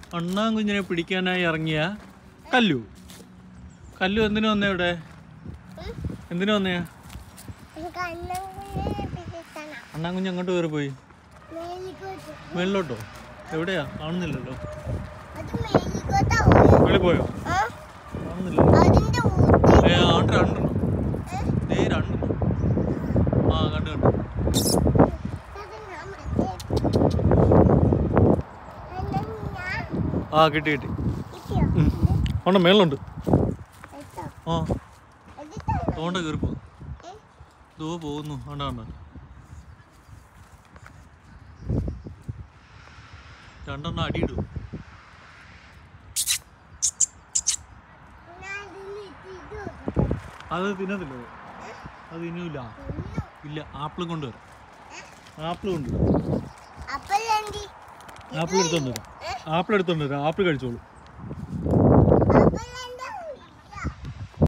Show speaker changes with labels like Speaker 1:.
Speaker 1: അണ്ണാങ്കുഞ്ഞിനെ പിടിക്കാനായി ഇറങ്ങിയ കല്ലു കല്ലു എന്തിനു വന്നേ ഇവിടെ എന്തിനു വന്നയാ
Speaker 2: എനിക്ക് അണ്ണൻകുഞ്ഞിനെ പിടിക്കണം
Speaker 1: അണ്ണാങ്കുഞ്ഞ് അങ്ങോട്ട് കയറി പോയി
Speaker 2: മേലിക്കോട്ട്
Speaker 1: മേളിലോട്ടോ എവിടെയാ കാണുന്നില്ലല്ലോ
Speaker 2: അത് മേലിക്കോട്ടാ പോയത്.
Speaker 1: വെളി പോയോ
Speaker 2: ആ?
Speaker 1: കാണുന്നില്ല
Speaker 2: അതിന്റെ ഊട്ടി
Speaker 1: ഏ ആണ്ട് രണ്ടെണ്ണം ദേ രണ്ടെണ്ണം ആ കണ്ടു കണ്ടു
Speaker 2: അത് ഞാൻ മറ്റേ അണ്ണൻ
Speaker 1: ആ കിട്ടി കിട്ടി
Speaker 2: കിട്ടിയോ
Speaker 1: ഉം. ഉണ്ട് മേളിലുണ്ട്
Speaker 2: എടുത്തോ
Speaker 1: ആ
Speaker 2: എടുത്തോ
Speaker 1: തോണ്ട കയറി പോകുന്നു
Speaker 2: ഏ?
Speaker 1: ദോ പോകുന്നു ആണ്ടാ ആണ്ടാ രണ്ടെണ്ണം അടിയിടും
Speaker 2: ഞാൻ ഇതിന് ഇട്ടിട്ടു.
Speaker 1: അത് തിന്നത്തില്ല അത് ഇനിയില്ല
Speaker 2: തിന്നു.
Speaker 1: ഇല്ല ആപ്പിളും കൊണ്ടുവരാം ആപ്പിൾ കൊണ്ടുവരാം
Speaker 2: അപ്പലെന്തി?
Speaker 1: ആപ്പിൾ എടുത്തോണ്ട് വരാം ആപ്പിൾ എടുത്തോണ്ട് വരാം ആപ്പിൾ കഴിച്ചോളൂ
Speaker 2: അപ്പലെന്തി?